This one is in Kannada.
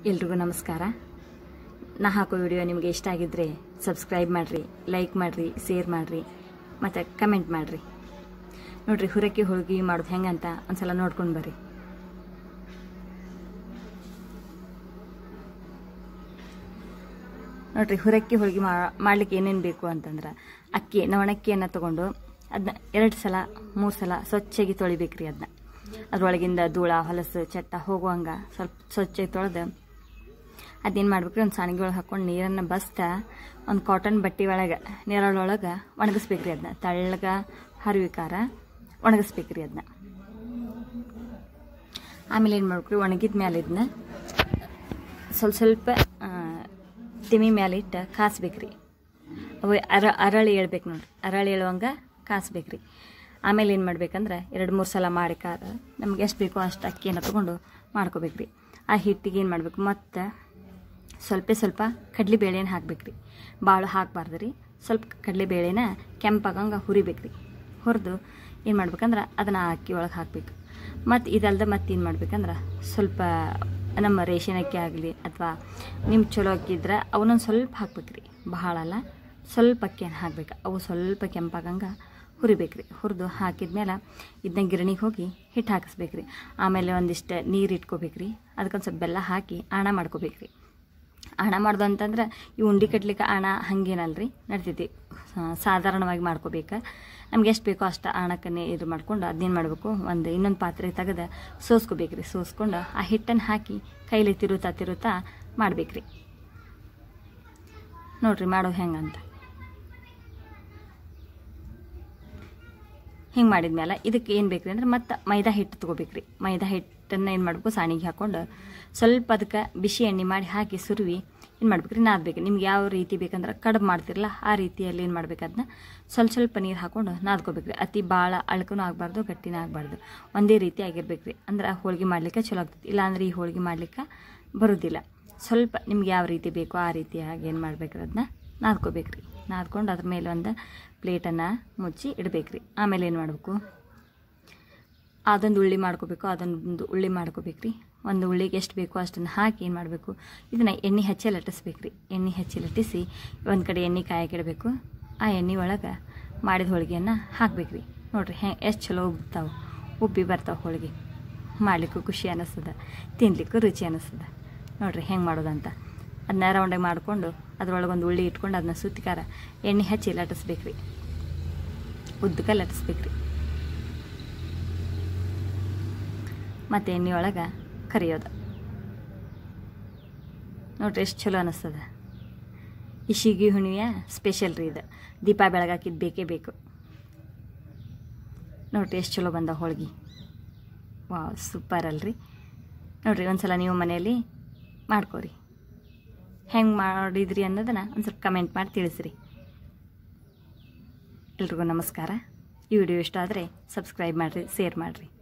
ಎಲ್ರಿಗೂ ನಮಸ್ಕಾರ ನಾ ಹಾಕೋ ವಿಡಿಯೋ ನಿಮಗೆ ಇಷ್ಟ ಆಗಿದ್ದರೆ ಸಬ್ಸ್ಕ್ರೈಬ್ ಮಾಡಿರಿ ಲೈಕ್ ಮಾಡಿರಿ ಶೇರ್ ಮಾಡಿರಿ ಮತ್ತು ಕಮೆಂಟ್ ಮಾಡಿರಿ ನೋಡ್ರಿ ಹುರಕ್ಕಿ ಹೋಳ್ಗೆ ಮಾಡೋದು ಹೆಂಗಂತ ಒಂದ್ಸಲ ನೋಡ್ಕೊಂಡು ಬರ್ರಿ ನೋಡ್ರಿ ಹುರಕ್ಕಿ ಹೋಳ್ಗೆ ಮಾಡ್ಲಿಕ್ಕೆ ಏನೇನು ಬೇಕು ಅಂತಂದ್ರೆ ಅಕ್ಕಿ ನವಣಕ್ಕಿಯನ್ನು ತಗೊಂಡು ಅದನ್ನ ಎರಡು ಸಲ ಮೂರು ಸಲ ಸ್ವಚ್ಛಾಗಿ ತೊಳಿಬೇಕ್ರಿ ಅದನ್ನ ಅದ್ರೊಳಗಿಂದ ಧೂಳ ಹೊಲಸು ಚಟ್ಟ ಹೋಗುವಂಗ ಸ್ವಲ್ಪ ಸ್ವಚ್ಛಾಗಿ ತೊಳೆದು ಅದೇನು ಮಾಡ್ಬೇಕ್ರಿ ಒಂದು ಸಾಣಿಗೆ ಒಳಗೆ ಹಾಕೊಂಡು ನೀರನ್ನು ಬಸ್ತ ಒಂದು ಕಾಟನ್ ಬಟ್ಟೆ ಒಳಗೆ ನೆರಳೊಳಗೆ ಒಣಗಿಸ್ಬೇಕ್ರಿ ಅದನ್ನ ತಳ್ಳಗ ಹರಿವಿಕಾರ ಒಣಗಿಸ್ಬೇಕ್ರಿ ಅದನ್ನ ಆಮೇಲೆ ಏನು ಮಾಡ್ಬೇಕ್ರಿ ಒಣಗಿದ ಮೇಲೆ ಇದನ್ನ ಸ್ವಲ್ಪ ಸ್ವಲ್ಪ ಆ, ತಿಮಿ ಮೇಲೆ ಇಟ್ಟು ಕಾಸ್ಬೇಕ್ರಿ ಅವು ಅರ ಅರಳಿ ಹೇಳ್ಬೇಕು ನೋಡ್ರಿ ಅರಳಿ ಹೇಳುವಂಗೆ ಕಾಸ್ಬೇಕ್ರಿ ಆಮೇಲೆ ಏನು ಮಾಡ್ಬೇಕಂದ್ರೆ ಎರಡು ಮೂರು ಸಲ ಮಾಡಿ ಕಾರ ನಮ್ಗೆ ಎಷ್ಟು ಬೇಕೋ ಅಷ್ಟು ಅಕ್ಕಿಯನ್ನು ತೊಗೊಂಡು ಮಾಡ್ಕೋಬೇಕ್ರಿ ಆ ಹಿಟ್ಟಿಗೆ ಏನು ಮಾಡ್ಬೇಕು ಮತ್ತು ಸ್ವಲ್ಪ ಸ್ವಲ್ಪ ಕಡಲೆಬೇಳೆನ ಹಾಕ್ಬೇಕ್ರಿ ಭಾಳ ಹಾಕಬಾರ್ದು ರೀ ಸ್ವಲ್ಪ ಕಡಲೆಬೇಳೆನ ಕೆಂಪಾಗಂಗೆ ಹುರಿಬೇಕ್ರಿ ಹುರಿದು ಏನು ಮಾಡ್ಬೇಕಂದ್ರೆ ಅದನ್ನು ಆ ಅಕ್ಕಿ ಒಳಗೆ ಹಾಕ್ಬೇಕು ಮತ್ತು ಇದಲ್ದ ಮತ್ತೆ ಏನು ಮಾಡ್ಬೇಕಂದ್ರೆ ಸ್ವಲ್ಪ ನಮ್ಮ ರೇಷನ್ ಅಕ್ಕಿ ಆಗಲಿ ಅಥವಾ ನಿಮ್ಮ ಚಲೋ ಅಕ್ಕಿ ಇದ್ರೆ ಅವನ್ನೊಂದು ಸ್ವಲ್ಪ ಹಾಕ್ಬೇಕ್ರಿ ಭಾಳ ಅಲ್ಲ ಸ್ವಲ್ಪ ಅಕ್ಕಿಯನ್ನು ಹಾಕ್ಬೇಕು ಅವು ಸ್ವಲ್ಪ ಕೆಂಪಾಗಂಗೆ ಹುರಿಬೇಕ್ರಿ ಹುರಿದು ಹಾಕಿದ್ಮೇಲೆ ಇದನ್ನ ಗಿರಣಿಗೆ ಹೋಗಿ ಹಿಟ್ಟು ಹಾಕಿಸ್ಬೇಕ್ರಿ ಆಮೇಲೆ ಒಂದಿಷ್ಟು ನೀರು ಇಟ್ಕೋಬೇಕ್ರಿ ಅದಕ್ಕೊಂದು ಸ್ವಲ್ಪ ಬೆಲ್ಲ ಹಾಕಿ ಆಣ ಮಾಡ್ಕೋಬೇಕ್ರಿ ಹಣ ಮಾಡ್ದು ಅಂತಂದ್ರೆ ಈ ಉಂಡೆ ಕಟ್ಲಿಕ್ಕೆ ಹಣ ಹಂಗೇನಲ್ರಿ ನಡ್ತೈತಿ ಸಾ- ಸಾಧಾರಣವಾಗಿ ಮಾಡ್ಕೋಬೇಕು ನಮ್ಗೆ ಎಷ್ಟು ಬೇಕೋ ಅಷ್ಟು ಹಣಕ್ಕನ್ನೇ ಇದು ಮಾಡ್ಕೊಂಡು ಅದನ್ನೇನು ಮಾಡಬೇಕು ಒಂದು ಇನ್ನೊಂದು ಪಾತ್ರೆ ತೆಗೆದು ಸೋಸ್ಕೋಬೇಕ್ರಿ ಸೋಸ್ಕೊಂಡು ಆ ಹಿಟ್ಟನ್ನು ಹಾಕಿ ಕೈಲಿ ತಿರುತ್ತಾ ತಿರುತ್ತಾ ಮಾಡ್ಬೇಕ್ರಿ ನೋಡ್ರಿ ಮಾಡೋದು ಹೆಂಗಂತ ಹಿಂಗೆ ಮಾಡಿದ್ಮೇಲೆ ಇದಕ್ಕೆ ಏನು ಬೇಕ್ರಿ ಅಂದ್ರೆ ಮತ್ತೆ ಮೈದಾ ಹಿಟ್ಟು ತೊಗೋಬೇಕ್ರಿ ಮೈದಾ ಹಿಟ್ಟನ್ನು ಏನು ಮಾಡ್ಬೇಕು ಸಾಣಿಗೆ ಹಾಕೊಂಡು ಸ್ವಲ್ಪ ಅದಕ್ಕೆ ಬಿಸಿ ಎಣ್ಣೆ ಮಾಡಿ ಹಾಕಿ ಸುರುವಿ ಏನು ಮಾಡ್ಬೇಕ್ರಿ ನಾದ್ಬೇಕು ನಿಮ್ಗೆ ಯಾವ ರೀತಿ ಬೇಕಂದ್ರೆ ಕಡುಬು ಮಾಡ್ತಿರಲ್ಲ ಆ ರೀತಿಯಲ್ಲಿ ಏನು ಮಾಡ್ಬೇಕು ಅದನ್ನ ಸ್ವಲ್ಪ ಸ್ವಲ್ಪ ನೀರು ಹಾಕೊಂಡು ನಾದ್ಕೋಬೇಕ್ರಿ ಅತಿ ಭಾಳ ಅಳ್ಕನೂ ಆಗಬಾರ್ದು ಗಟ್ಟಿನೂ ಆಗಬಾರ್ದು ಒಂದೇ ರೀತಿ ಆಗಿರ್ಬೇಕ್ರಿ ಅಂದ್ರೆ ಆ ಹೋಳ್ಗೆ ಮಾಡ್ಲಿಕ್ಕೆ ಚಲೋ ಆಗ್ತೈತಿ ಇಲ್ಲಾಂದ್ರೆ ಈ ಹೋಳ್ಗೆ ಮಾಡ್ಲಿಕ್ಕೆ ಬರೋದಿಲ್ಲ ಸ್ವಲ್ಪ ನಿಮ್ಗೆ ಯಾವ ರೀತಿ ಬೇಕೋ ಆ ರೀತಿಯಾಗಿ ಏನು ಮಾಡ್ಬೇಕ್ರಿ ಅದನ್ನ ನಾದ್ಕೋಬೇಕ್ರಿ ನಾದ್ಕೊಂಡು ಅದ್ರ ಮೇಲೆ ಒಂದು ಪ್ಲೇಟನ್ನು ಮುಚ್ಚಿ ಇಡಬೇಕ್ರಿ ಆಮೇಲೆ ಏನು ಮಾಡಬೇಕು ಅದೊಂದು ಉಳ್ಳಿ ಮಾಡ್ಕೋಬೇಕು ಅದೊಂದು ಉಳ್ಳಿ ಮಾಡ್ಕೋಬೇಕ್ರಿ ಒಂದು ಉಳ್ಳಿಗೆ ಎಷ್ಟು ಬೇಕೋ ಅಷ್ಟನ್ನು ಹಾಕಿ ಏನು ಮಾಡಬೇಕು ಇದನ್ನು ಎಣ್ಣೆ ಹಚ್ಚಿ ಲಟ್ಟಿಸ್ಬೇಕ್ರಿ ಎಣ್ಣೆ ಹಚ್ಚಿ ಲಟ್ಟಿಸಿ ಒಂದು ಕಡೆ ಎಣ್ಣೆ ಕಾಯಕ್ಕಿಡಬೇಕು ಆ ಎಣ್ಣೆ ಒಳಗೆ ಮಾಡಿದ ಹೋಳಿಗೆಯನ್ನು ಹಾಕ್ಬೇಕ್ರಿ ನೋಡ್ರಿ ಹೆ ಎಷ್ಟು ಚಲೋ ಉಬ್ತಾವೆ ಉಬ್ಬಿ ಬರ್ತಾವೆ ಹೋಳಿಗೆ ಮಾಡ್ಲಿಕ್ಕೂ ಖುಷಿ ಅನ್ನಿಸ್ತದ ತಿನ್ಲಿಕ್ಕೂ ರುಚಿ ಅನ್ನಿಸ್ತದ ನೋಡ್ರಿ ಹೆಂಗೆ ಮಾಡೋದಂತ ಅದನ್ನ ರೌಂಡಾಗಿ ಮಾಡಿಕೊಂಡು ಅದ್ರೊಳಗೆ ಒಂದು ಉಳ್ಳಿ ಇಟ್ಕೊಂಡು ಅದನ್ನ ಸುತ್ತಿಕಾರ ಎಣ್ಣೆ ಹಚ್ಚಿ ಲಟ್ಟಿಸ್ಬೇಕ್ರಿ ಉದ್ದಕ್ಕೆ ಲಟ್ಟಿಸ್ಬೇಕ್ರಿ ಮತ್ತು ಎಣ್ಣೆ ಒಳಗೆ ಕರಿಯೋದು ನೋಡ್ರಿ ಎಷ್ಟು ಚಲೋ ಅನ್ನಿಸ್ತದ ಈ ಶಿಗಿ ಹುಣ್ಣಿಮೆಯ ಸ್ಪೆಷಲ್ ರೀ ಇದು ದೀಪ ಬೆಳಗಾಕಿದ್ದು ಬೇಕೇ ಬೇಕು ನೋಡ್ರಿ ಎಷ್ಟು ಚಲೋ ಬಂದ ಹೋಳ್ಗೆ ವಾವ್ ಸೂಪರ್ ಅಲ್ರಿ ನೋಡ್ರಿ ಒಂದ್ಸಲ ನೀವು ಮನೆಯಲ್ಲಿ ಮಾಡ್ಕೋರಿ ಹೆಂಗೆ ಮಾಡಿದ್ರಿ ಅನ್ನೋದನ್ನು ಒಂದು ಸ್ವಲ್ಪ ಕಮೆಂಟ್ ಮಾಡಿ ತಿಳಿಸ್ರಿ ಎಲ್ರಿಗೂ ನಮಸ್ಕಾರ ಈ ವಿಡಿಯೋ ಇಷ್ಟ ಆದರೆ ಸಬ್ಸ್ಕ್ರೈಬ್ ಮಾಡಿರಿ ಶೇರ್ ಮಾಡಿರಿ